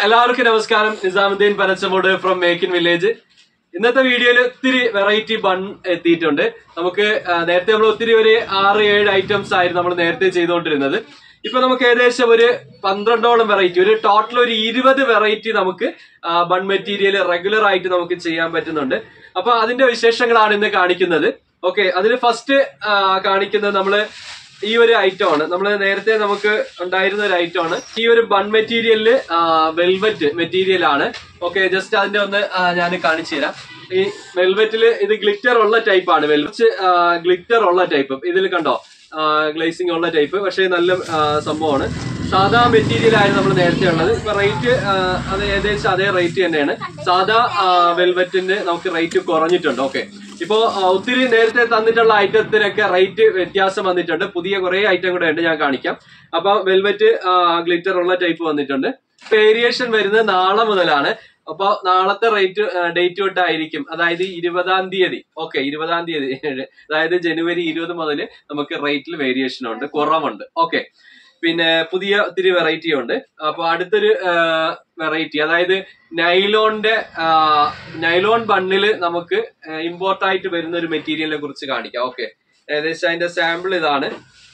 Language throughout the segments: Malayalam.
എല്ലാവർക്കും നമസ്കാരം Nizamuddin Panachamoodu from make in village ഇന്നത്തെ വീഡിയോയിൽ ഒത്തിരി വെറൈറ്റി ബൺ എത്തിയിട്ടുണ്ട് നമുക്ക് ആ, നേരത്തെ നമ്മൾ ഒത്തിരി ഒരു ആറ് ഏഴ് ഐറ്റംസ് ആയിരുന്നു നമ്മൾ നേരത്തെ ചെയ്തുകൊണ്ടിരുന്നത് ഇപ്പൊ നമുക്ക് ഏകദേശം ഒരു പന്ത്രണ്ടോളം വെറൈറ്റി ഒരു ടോട്ടൽ ഒരു ഇരുപത് വെറൈറ്റി നമുക്ക് ബൺ മെറ്റീരിയൽ റെഗുലർ ആയിട്ട് നമുക്ക് ചെയ്യാൻ പറ്റുന്നുണ്ട് അപ്പൊ അതിന്റെ വിശേഷങ്ങളാണ് ഇന്ന് കാണിക്കുന്നത് ഓക്കെ അതിൽ ഫസ്റ്റ് കാണിക്കുന്നത് നമ്മള് ഈ ഒരു ഐറ്റം ആണ് നമ്മൾ നേരത്തെ നമുക്ക് ഉണ്ടായിരുന്ന ഒരു ഐറ്റം ആണ് ഈ ഒരു ബൺ മെറ്റീരിയലില് വെൽവെറ്റ് മെറ്റീരിയൽ ആണ് ഓക്കെ ജസ്റ്റ് അതിന്റെ ഒന്ന് ഞാൻ കാണിച്ചു തരാം ഈ വെൽവെറ്റില് ഇത് ഗ്ലിറ്റർ ഉള്ള ടൈപ്പ് ആണ് വെൽവെറ്റ് ഗ്ലിറ്റർ ഉള്ള ടൈപ്പ് ഇതിൽ കണ്ടോ ഗ്ലേസിംഗ് ഉള്ള ടൈപ്പ് പക്ഷേ നല്ല ആ, സംഭവമാണ് സാധാ മെറ്റീരിയൽ ആയിരുന്നു നമ്മൾ നേരത്തെ ഉള്ളത് ഇപ്പൊ റേറ്റ് അത് ഏകദേശം അതേ റേറ്റ് തന്നെയാണ് സാധാ വെൽവെറ്റിന്റെ നമുക്ക് റേറ്റ് കുറഞ്ഞിട്ടുണ്ട് ഓക്കെ ഇപ്പോ ആ, ഒത്തിരി നേരത്തെ തന്നിട്ടുള്ള ഐറ്റത്തിനൊക്കെ റേറ്റ് വ്യത്യാസം വന്നിട്ടുണ്ട് പുതിയ കുറെ ഐറ്റം കൂടെ ഉണ്ട് ഞാൻ കാണിക്കാം അപ്പൊ വെൽവെറ്റ് ഗ്ലിറ്റർ ഉള്ള ടൈപ്പ് വന്നിട്ടുണ്ട് വേരിയേഷൻ വരുന്നത് നാളെ മുതലാണ് അപ്പൊ നാളത്തെ റേറ്റ് ഡേറ്റ് തൊട്ടായിരിക്കും അതായത് ഇരുപതാം തീയതി ഓക്കെ ഇരുപതാം തീയതി അതായത് ജനുവരി ഇരുപത് മുതൽ നമുക്ക് റേറ്റിൽ വേരിയേഷൻ ഉണ്ട് കുറവുണ്ട് ഓക്കെ പിന്നെ പുതിയ ഒത്തിരി വെറൈറ്റി ഉണ്ട് അപ്പൊ അടുത്തൊരു വെറൈറ്റി അതായത് നൈലോണിന്റെ നൈലോൺ ബണ്ണിൽ നമുക്ക് ഇമ്പോർട്ട് ആയിട്ട് വരുന്ന ഒരു മെറ്റീരിയലിനെ കുറിച്ച് കാണിക്കാം ഓക്കെ ഏകദേശം അതിന്റെ സാമ്പിൾ ഇതാണ്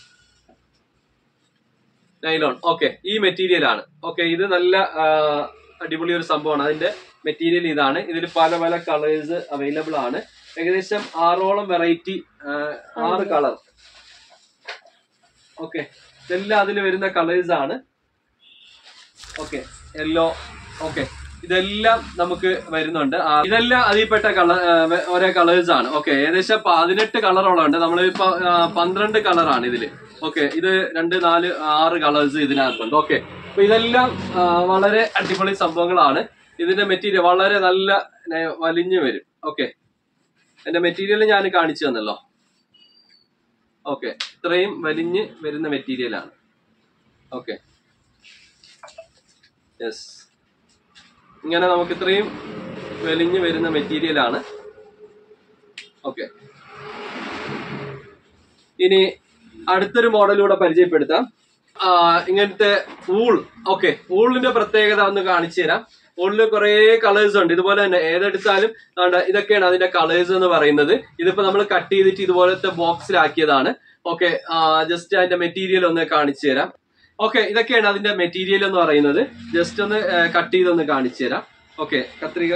നൈലോൺ ഓക്കെ ഈ മെറ്റീരിയൽ ആണ് ഓക്കെ ഇത് നല്ല ആ, അടിപൊളി ഒരു സംഭവമാണ് അതിന്റെ മെറ്റീരിയൽ ഇതാണ് ഇതിൽ പല പല കളേഴ്സ് അവൈലബിൾ ആണ് ഏകദേശം ആറോളം വെറൈറ്റി ആറ് കളർ ഓക്കെ ഇതെല്ലാം അതിൽ വരുന്ന കളേഴ്സ് ആണ് ഓക്കെ യെല്ലോ ഓക്കെ ഇതെല്ലാം നമുക്ക് വരുന്നുണ്ട് ആ, ഇതെല്ലാം അതിൽപ്പെട്ട കളർ ഓരോ കളേഴ്സ് ആണ് ഓക്കെ ഏകദേശം പതിനെട്ട് കളറോളം ഉണ്ട് നമ്മളിപ്പോ ആ, പന്ത്രണ്ട് കളറാണ് ഇതില് ഓക്കെ ഇത് രണ്ട് നാല് ആറ് കളേഴ്സ് ഇതിനകത്തുണ്ട് ഓക്കെ അപ്പൊ ഇതെല്ലാം ആ, വളരെ അടിപൊളി സംഭവങ്ങളാണ് ഇതിന്റെ മെറ്റീരിയൽ വളരെ നല്ല നെ- വലിഞ്ഞു വരും ഓക്കെ എന്റെ മെറ്റീരിയൽ ഞാൻ കാണിച്ചു തന്നല്ലോ ഓക്കെ ഇത്രയും വലിഞ്ഞ് വരുന്ന മെറ്റീരിയൽ ആണ് ഓക്കെ യെസ് ഇങ്ങനെ നമുക്ക് ഇത്രയും വലിഞ്ഞ് വരുന്ന മെറ്റീരിയൽ ആണ് ഓക്കെ ഇനി അടുത്തൊരു മോഡലൂടെ പരിചയപ്പെടുത്താം ആ, ഇങ്ങനത്തെ ഊൾ ഓക്കെ ഊളിന്റെ പ്രത്യേകത ഒന്ന് കാണിച്ചു തരാം ഊളില് കുറെ കളേഴ്സ് ഉണ്ട് ഇതുപോലെ തന്നെ ഏതെടുത്താലും ദാണ്ട ഇതൊക്കെയാണ് അതിന്റെ കളേഴ്സ് എന്ന് പറയുന്നത് ഇതിപ്പോ നമ്മൾ കട്ട് ചെയ്തിട്ട് ഇതുപോലത്തെ ബോക്സിലാക്കിയതാണ് ഓക്കെ ജസ്റ്റ് അതിന്റെ മെറ്റീരിയൽ ഒന്ന് കാണിച്ചു തരാം ഓക്കെ ഇതൊക്കെയാണ് അതിന്റെ മെറ്റീരിയൽ എന്ന് പറയുന്നത് ജസ്റ്റ് ഒന്ന് കട്ട് ചെയ്തൊന്ന് കാണിച്ചു തരാം ഓക്കെ കത്രിക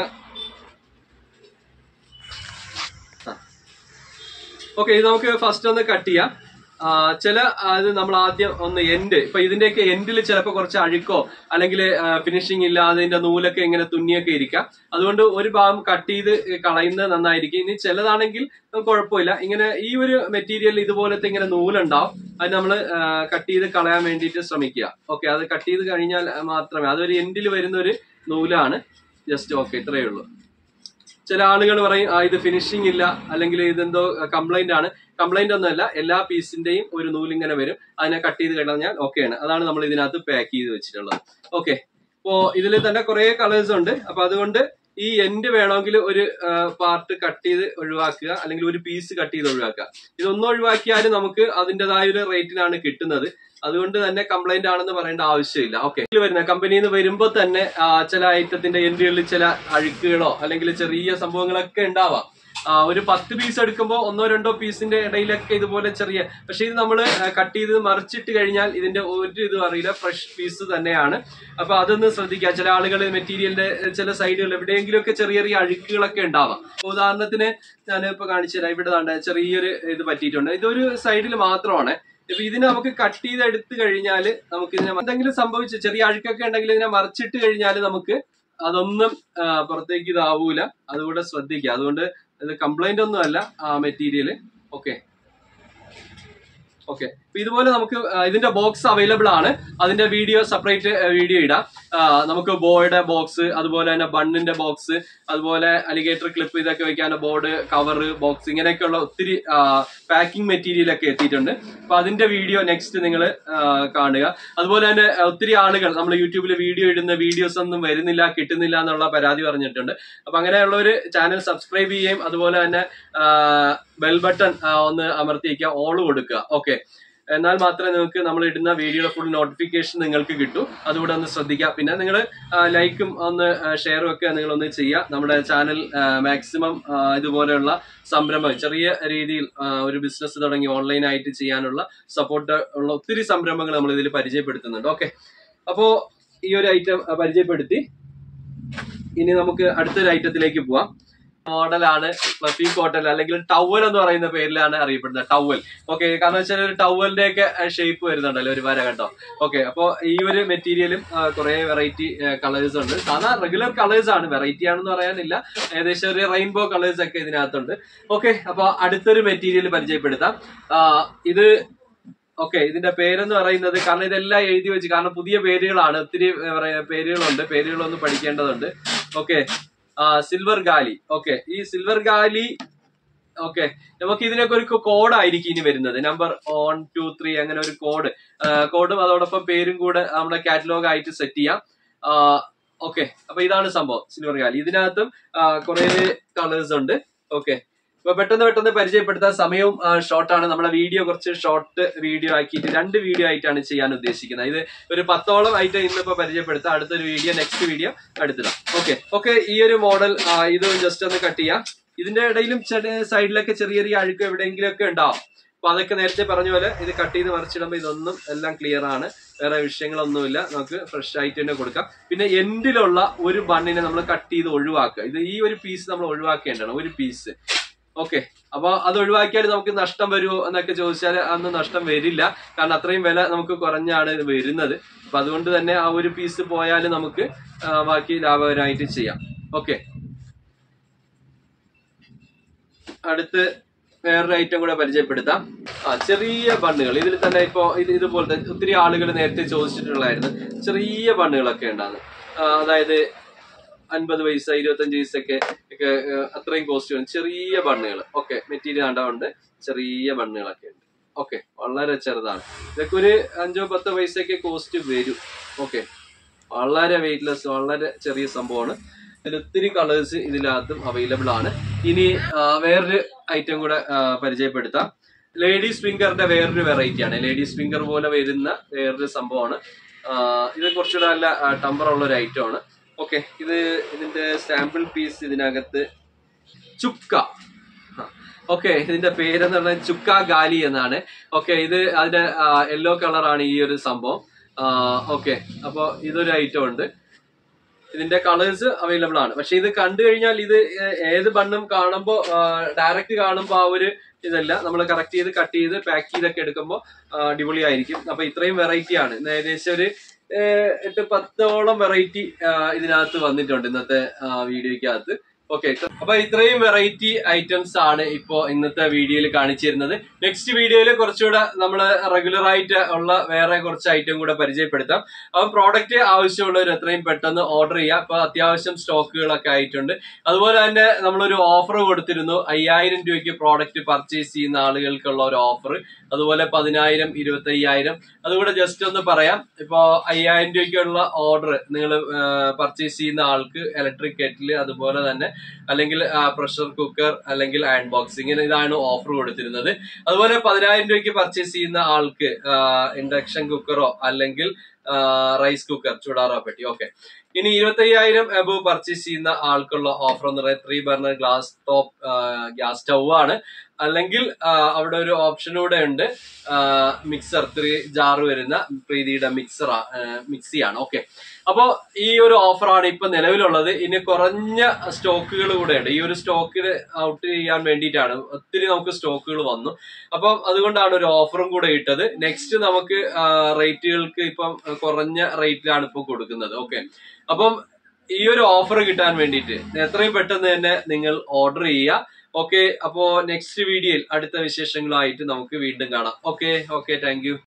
ഓക്കെ ഇത് നമുക്ക് ഫസ്റ്റ് ഒന്ന് കട്ട് ചെയ്യാം ആ, ചില അത് നമ്മൾ ആദ്യം ഒന്ന് എൻഡ് ഇപ്പൊ ഇതിന്റെയൊക്കെ എൻഡിൽ ചിലപ്പോൾ കുറച്ച് അഴുക്കോ അല്ലെങ്കിൽ ഫിനിഷിംഗ് ഇല്ലാതെ ഇതിന്റെ നൂലൊക്കെ ഇങ്ങനെ തുന്നിയൊക്കെ ഇരിക്കാം അതുകൊണ്ട് ഒരു ഭാഗം കട്ട് ചെയ്ത് കളയുന്നത് നന്നായിരിക്കും ഇനി ചിലതാണെങ്കിൽ കുഴപ്പമില്ല ഇങ്ങനെ ഈ ഒരു മെറ്റീരിയൽ ഇതുപോലത്തെ ഇങ്ങനെ നൂലുണ്ടാവും അത് നമ്മൾ കട്ട് ചെയ്ത് കളയാൻ വേണ്ടിയിട്ട് ശ്രമിക്കുക ഓക്കെ അത് കട്ട് ചെയ്ത് കഴിഞ്ഞാൽ മാത്രമേ അതൊരു എൻഡിൽ വരുന്ന ഒരു നൂലാണ് ജസ്റ്റ് ഓക്കെ ഇത്രയേ ഉള്ളൂ ചില ആളുകൾ പറയും ആ ഇത് ഫിനിഷിംഗ് ഇല്ല അല്ലെങ്കിൽ ഇതെന്തോ കംപ്ലൈന്റ് ആണ് കംപ്ലൈന്റ് ഒന്നുമല്ല എല്ലാ പീസിന്റെയും ഒരു നൂലിങ്ങനെ വരും അതിനെ കട്ട് ചെയ്ത് കഴിഞ്ഞാൽ ഓക്കെയാണ് അതാണ് നമ്മൾ ഇതിനകത്ത് പാക്ക് ചെയ്ത് വെച്ചിട്ടുള്ളത് ഓക്കെ അപ്പോ ഇതിൽ തന്നെ കുറെ കളേഴ്സ് ഉണ്ട് അപ്പൊ അതുകൊണ്ട് ഈ എൻഡ് വേണമെങ്കിൽ ഒരു പാർട്ട് കട്ട് ചെയ്ത് ഒഴിവാക്കുക അല്ലെങ്കിൽ ഒരു പീസ് കട്ട് ചെയ്ത് ഒഴിവാക്കുക ഇതൊന്നും ഒഴിവാക്കിയാലും നമുക്ക് അതിൻ്റെതായ ഒരു റേറ്റിനാണ് കിട്ടുന്നത് അതുകൊണ്ട് തന്നെ കംപ്ലൈന്റ് ആണെന്ന് പറയേണ്ട ആവശ്യമില്ല ഓക്കെ വരുന്ന കമ്പനിയിൽ നിന്ന് വരുമ്പോൾ തന്നെ ആ, ചില ഐറ്റത്തിന്റെ എൻട്രികളിൽ ചില അഴുക്കുകളോ അല്ലെങ്കിൽ ചെറിയ സംഭവങ്ങളൊക്കെ ഉണ്ടാവാം ആ, ഒരു പത്ത് പീസ് എടുക്കുമ്പോൾ ഒന്നോ രണ്ടോ പീസിന്റെ ഇടയിലൊക്കെ ഇതുപോലെ ചെറിയ പക്ഷെ ഇത് നമ്മൾ കട്ട് ചെയ്ത് മറിച്ചിട്ട് കഴിഞ്ഞാൽ ഇതിന്റെ ഒരു ഇതും അറിയില്ല ഫ്രഷ് പീസ് തന്നെയാണ് അപ്പൊ അതൊന്ന് ശ്രദ്ധിക്കുക ചില ആളുകൾ മെറ്റീരിയലിന്റെ ചില സൈഡുകൾ എവിടെയെങ്കിലുമൊക്കെ ചെറിയ ചെറിയ അഴുക്കുകളൊക്കെ ഉണ്ടാവാം ഇപ്പൊ ഉദാഹരണത്തിന് ഞാൻ ഇപ്പൊ കാണിച്ചു തരാം ഇവിടെ ദാണ്ടെ ചെറിയൊരു ഇത് പറ്റിയിട്ടുണ്ട് ഇതൊരു സൈഡിൽ മാത്രമാണ് ഇപ്പൊ ഇതിനെ നമുക്ക് കട്ട് ചെയ്ത് എടുത്തു കഴിഞ്ഞാൽ നമുക്ക് ഇതിനെ എന്തെങ്കിലും സംഭവിച്ചു ചെറിയ അഴുക്കൊക്കെ ഉണ്ടെങ്കിൽ ഇതിനെ മറിച്ചിട്ട് കഴിഞ്ഞാൽ നമുക്ക് അതൊന്നും ആ, പുറത്തേക്ക് ഇതാവൂല അതുകൂടെ ശ്രദ്ധിക്കുക അതുകൊണ്ട് ഇത് കംപ്ലൈന്റ് ഒന്നും അല്ല ആ മെറ്റീരിയല് ഓക്കെ ഓക്കെ ഇതുപോലെ നമുക്ക് ആ, ഇതിന്റെ ബോക്സ് അവൈലബിൾ ആണ് അതിന്റെ വീഡിയോ സെപ്പറേറ്റ് വീഡിയോ ഇടാം ആ, നമുക്ക് ബോയുടെ ബോക്സ് അതുപോലെ തന്നെ ബണ്ണിന്റെ ബോക്സ് അതുപോലെ അലിഗേറ്റർ ക്ലിപ്പ് ഇതൊക്കെ വെക്കാൻ ബോർഡ് കവർ ബോക്സ് ഇങ്ങനെയൊക്കെയുള്ള ഒത്തിരി പാക്കിംഗ് മെറ്റീരിയൽ ഒക്കെ എത്തിയിട്ടുണ്ട് അപ്പൊ അതിന്റെ വീഡിയോ നെക്സ്റ്റ് നിങ്ങൾ കാണുക അതുപോലെ തന്നെ ആ, ഒത്തിരി ആളുകൾ നമ്മൾ യൂട്യൂബിൽ വീഡിയോ ഇടുന്ന വീഡിയോസ് ഒന്നും വരുന്നില്ല കിട്ടുന്നില്ല എന്നുള്ള പരാതി പറഞ്ഞിട്ടുണ്ട് അപ്പൊ അങ്ങനെയുള്ളവർ ചാനൽ സബ്സ്ക്രൈബ് ചെയ്യുകയും അതുപോലെ തന്നെ ബെൽ ബട്ടൺ ഒന്ന് അമർത്തിയേക്കുക ഓൾ കൊടുക്കുക ഓക്കെ എന്നാൽ മാത്രമേ നിങ്ങൾക്ക് നമ്മൾ ഇടുന്ന വീഡിയോയുടെ ഫുൾ നോട്ടിഫിക്കേഷൻ നിങ്ങൾക്ക് കിട്ടൂ അതുകൂടെ ഒന്ന് ശ്രദ്ധിക്കുക പിന്നെ നിങ്ങൾ ലൈക്കും ഒന്ന് ഷെയറും ഒക്കെ നിങ്ങളൊന്ന് ചെയ്യുക നമ്മുടെ ചാനൽ മാക്സിമം ഇതുപോലെയുള്ള സംരംഭം ചെറിയ രീതിയിൽ ആ, ഒരു ബിസിനസ് തുടങ്ങി ഓൺലൈനായിട്ട് ചെയ്യാനുള്ള സപ്പോർട്ട് ഉള്ള ഒത്തിരി സംരംഭങ്ങൾ നമ്മൾ ഇതിൽ പരിചയപ്പെടുത്തുന്നുണ്ട് ഓക്കെ അപ്പോ ഈ ഒരു ഐറ്റം പരിചയപ്പെടുത്തി ഇനി നമുക്ക് അടുത്തൊരു ഐറ്റത്തിലേക്ക് പോവാം മോഡലാണ് ഫ്ലഫി കോട്ടൺ അല്ലെങ്കിൽ ടവൽ എന്ന് പറയുന്ന പേരിലാണ് അറിയപ്പെടുന്നത് ടവൽ ഓക്കെ കാരണം വെച്ചാൽ ഒരു ടവലിന്റെ ഒക്കെ ഷേപ്പ് വരുന്നുണ്ടല്ലോ ഒരു വര കേട്ടോ ഓക്കെ അപ്പോ ഈ ഒരു മെറ്റീരിയലും കുറെ വെറൈറ്റി കളേഴ്സ് ഉണ്ട് സാധാരണ റെഗുലർ കളേഴ്സ് ആണ് വെറൈറ്റി ആണെന്ന് പറയാനില്ല ഏകദേശം ഒരു റെയിൻബോ കളേഴ്സ് ഒക്കെ ഇതിനകത്തുണ്ട് ഓക്കെ അപ്പൊ അടുത്തൊരു മെറ്റീരിയൽ പരിചയപ്പെടുത്താം ആ, ഇത് ഓക്കെ ഇതിന്റെ പേരെന്ന് പറയുന്നത് കാരണം ഇതെല്ലാം എഴുതി വെച്ച് കാരണം പുതിയ പേരുകളാണ് ഒത്തിരി ഏ, പറയാ, പേരുകളുണ്ട് പേരുകളൊന്ന് പഠിക്കേണ്ടതുണ്ട് ഓക്കെ സിൽവർ ഗാലി ഓക്കെ ഈ സിൽവർ ഗാലി ഓക്കെ നമുക്ക് ഇതിനൊക്കെ ഒരു കോഡ് ആയിരിക്കും ഇനി വരുന്നത് നമ്പർ വൺ ടു ത്രീ അങ്ങനെ ഒരു കോഡ് കോഡും അതോടൊപ്പം പേരും കൂടെ നമ്മുടെ കാറ്റലോഗ് ആയിട്ട് സെറ്റ് ചെയ്യാം ഓക്കെ അപ്പൊ ഇതാണ് സംഭവം സിൽവർ ഗാലി ഇതിനകത്തും കുറെ കളേഴ്സ് ഉണ്ട് ഓക്കെ അപ്പൊ പെട്ടെന്ന് പെട്ടെന്ന് പരിചയപ്പെടുത്താൻ സമയവും ഷോർട്ടാണ് നമ്മുടെ വീഡിയോ കുറച്ച് ഷോർട്ട് വീഡിയോ ആക്കിയിട്ട് രണ്ട് വീഡിയോ ആയിട്ടാണ് ചെയ്യാൻ ഉദ്ദേശിക്കുന്നത് ഇത് ഒരു പത്തോളം ആയിട്ട് ഇന്നിപ്പോ പരിചയപ്പെടുത്താം അടുത്തൊരു വീഡിയോ നെക്സ്റ്റ് വീഡിയോ അടുത്തിടാം ഓക്കെ ഓക്കെ ഈ ഒരു മോഡൽ ഇത് ജസ്റ്റ് ഒന്ന് കട്ട് ചെയ്യാം ഇതിന്റെ ഇടയിലും സൈഡിലൊക്കെ ചെറിയ ചെറിയ അഴുക്ക് എവിടെയെങ്കിലും ഒക്കെ ഉണ്ടാവും അപ്പൊ അതൊക്കെ നേരത്തെ പറഞ്ഞ പോലെ ഇത് കട്ട് ചെയ്ത് മറിച്ചിടുമ്പോൾ ഇതൊന്നും എല്ലാം ക്ലിയർ ആണ് വേറെ വിഷയങ്ങളൊന്നുമില്ല നമുക്ക് ഫ്രഷ് ആയിട്ട് തന്നെ കൊടുക്കാം പിന്നെ എൻഡിലുള്ള ഒരു ബണ്ണിനെ നമ്മൾ കട്ട് ചെയ്ത് ഒഴിവാക്കുക ഇത് ഈ ഒരു പീസ് നമ്മൾ ഒഴിവാക്കേണ്ടതാണ് ഒരു പീസ് ഓക്കെ അപ്പൊ അത് ഒഴിവാക്കിയാൽ നമുക്ക് നഷ്ടം വരുമോ എന്നൊക്കെ ചോദിച്ചാൽ അന്ന് നഷ്ടം വരില്ല കാരണം അത്രയും വില നമുക്ക് കുറഞ്ഞാണ് ഇത് വരുന്നത് അപ്പൊ അതുകൊണ്ട് തന്നെ ആ ഒരു പീസ് പോയാൽ നമുക്ക് ആ, ബാക്കി ലാഭകരമായിട്ട് ചെയ്യാം ഓക്കെ അടുത്ത് വേറൊരു ഐറ്റം കൂടെ പരിചയപ്പെടുത്താം ആ ചെറിയ ബണ്ണുകൾ ഇതിൽ തന്നെ ഇപ്പോ ഇത് ഇതുപോലത്തെ ഒത്തിരി ആളുകൾ നേരത്തെ ചോദിച്ചിട്ടുള്ളായിരുന്നു ചെറിയ ബണ്ണുകളൊക്കെ ഉണ്ടാകുന്നത് ആ, അതായത് അൻപത് പൈസ ഇരുപത്തഞ്ച് പൈസയൊക്കെ ഒക്കെ ആ, അത്രയും കോസ്റ്റ് വരും ചെറിയ ബണ്ണുകൾ ഓക്കെ മെറ്റീരിയൽ കണ്ടതുകൊണ്ട് ചെറിയ ബണ്ണുകളൊക്കെ ഉണ്ട് ഓക്കെ വളരെ ചെറുതാണ് ഇതൊക്കെ ഒരു അഞ്ചോ പത്തോ പൈസയൊക്കെ കോസ്റ്റ് വരും ഓക്കെ വളരെ വെയിറ്റ്ലെസ് വളരെ ചെറിയ സംഭവമാണ് ഇതിൽ ഒത്തിരി കളേഴ്സ് ഇതിനകത്തും അവൈലബിൾ ആണ് ഇനി ആ, വേറൊരു ഐറ്റം കൂടെ ആ, പരിചയപ്പെടുത്താം ലേഡീസ് ഫിംഗറിന്റെ വേറൊരു വെറൈറ്റി ആണ് ലേഡീസ് ഫിംഗർ പോലെ വരുന്ന വേറൊരു സംഭവമാണ് ആ, ഇത് കുറച്ചുകൂടെ നല്ല ടമ്പർ ഉള്ള ഒരു ഐറ്റം ആണ് ഓക്കെ ഇത് ഇതിന്റെ സാമ്പിൾ പീസ് ഇതിനകത്ത് ചുക്ക ഓക്കെ ഇതിന്റെ പേരെന്ന് പറഞ്ഞാൽ ചുക്ക ഗാലി എന്നാണ് ഓക്കെ ഇത് അതിന്റെ യെല്ലോ കളറാണ് ഈ ഒരു സംഭവം ഓക്കെ അപ്പൊ ഇതൊരു ഐറ്റം ഉണ്ട് ഇതിന്റെ കളേഴ്സ് അവൈലബിൾ ആണ് പക്ഷെ ഇത് കണ്ടു കഴിഞ്ഞാൽ ഇത് ഏ- ഏത് ബണ്ണും കാണുമ്പോൾ ഡയറക്റ്റ് കാണുമ്പോൾ ആ ഒരു ഇതല്ല നമ്മൾ കറക്റ്റ് ചെയ്ത് കട്ട് ചെയ്ത് പാക്ക് ചെയ്തൊക്കെ എടുക്കുമ്പോൾ അടിപൊളിയായിരിക്കും അപ്പൊ ഇത്രയും വെറൈറ്റി ആണ് ഇന്ന് ഏകദേശം ഒരു ഏ, എട്ട് പത്തോളം വെറൈറ്റി ഇതിനകത്ത് വന്നിട്ടുണ്ട് ഇന്നത്തെ വീഡിയോയ്ക്കകത്ത് ഓക്കെ അപ്പൊ ഇത്രയും വെറൈറ്റി ഐറ്റംസ് ആണ് ഇപ്പോ ഇന്നത്തെ വീഡിയോയിൽ കാണിച്ചിരുന്നത് നെക്സ്റ്റ് വീഡിയോയിൽ കുറച്ചുകൂടെ നമ്മൾ റെഗുലർ ആയിട്ട് ഉള്ള വേറെ കുറച്ച് ഐറ്റം കൂടെ പരിചയപ്പെടുത്താം അപ്പൊ പ്രോഡക്റ്റ് ആവശ്യമുള്ളവർ എത്രയും പെട്ടെന്ന് ഓർഡർ ചെയ്യുക അപ്പൊ അത്യാവശ്യം സ്റ്റോക്കുകളൊക്കെ ആയിട്ടുണ്ട് അതുപോലെ തന്നെ നമ്മളൊരു ഓഫർ കൊടുത്തിരുന്നു അയ്യായിരം രൂപയ്ക്ക് പ്രോഡക്റ്റ് പർച്ചേസ് ചെയ്യുന്ന ആളുകൾക്കുള്ള ഒരു ഓഫർ അതുപോലെ പതിനായിരം ഇരുപത്തി അയ്യായിരം അതുകൂടെ ജസ്റ്റ് ഒന്ന് പറയാം ഇപ്പോ അയ്യായിരം രൂപയ്ക്കുള്ള ഓർഡർ നിങ്ങൾ പർച്ചേസ് ചെയ്യുന്ന ആൾക്ക് ഇലക്ട്രിക് കെറ്റില് അതുപോലെ തന്നെ അല്ലെങ്കിൽ പ്രഷർ കുക്കർ അല്ലെങ്കിൽ അയൺ ബോക്സ് ഇങ്ങനെ ഇതാണ് ഓഫർ കൊടുത്തിരുന്നത് അതുപോലെ പതിനായിരം രൂപയ്ക്ക് പർച്ചേസ് ചെയ്യുന്ന ആൾക്ക് ഇൻഡക്ഷൻ കുക്കറോ അല്ലെങ്കിൽ റൈസ് കുക്കർ ചൂടാറോ പെട്ടി ഓക്കെ ഇനി ഇരുപത്തി അയ്യായിരം അബവ് പർച്ചേസ് ചെയ്യുന്ന ആൾക്കുള്ള ഓഫർ എന്ന് പറയുന്നത് three burner glass top gas stove ആണ് അല്ലെങ്കിൽ ആ, അവിടെ ഒരു ഓപ്ഷൻ കൂടെ ഉണ്ട് മിക്സർ ത്രീ ജാർ വരുന്ന പ്രീതിയുടെ മിക്സർ മിക്സിയാണ് ഓക്കെ അപ്പോ ഈ ഒരു ഓഫറാണ് ഇപ്പൊ നിലവിലുള്ളത് ഇനി കുറഞ്ഞ സ്റ്റോക്കുകൾ കൂടെ ഉണ്ട് ഈ ഒരു സ്റ്റോക്കിൽ ഔട്ട് ചെയ്യാൻ വേണ്ടിയിട്ടാണ് ഒത്തിരി നമുക്ക് സ്റ്റോക്കുകൾ വന്നു അപ്പം അതുകൊണ്ടാണ് ഒരു ഓഫറും കൂടെ ഇട്ടത് നെക്സ്റ്റ് നമുക്ക് റേറ്റുകൾക്ക് ഇപ്പം കുറഞ്ഞ റേറ്റിലാണ് ഇപ്പൊ കൊടുക്കുന്നത് ഓക്കെ അപ്പം ഈ ഒരു ഓഫർ കിട്ടാൻ വേണ്ടിയിട്ട് എത്രയും പെട്ടെന്ന് തന്നെ നിങ്ങൾ ഓർഡർ ചെയ്യുക ഓക്കെ അപ്പോ നെക്സ്റ്റ് വീഡിയോയിൽ അടുത്ത വിശേഷങ്ങളായിട്ട് നമുക്ക് വീണ്ടും കാണാം ഓക്കെ ഓക്കെ താങ്ക്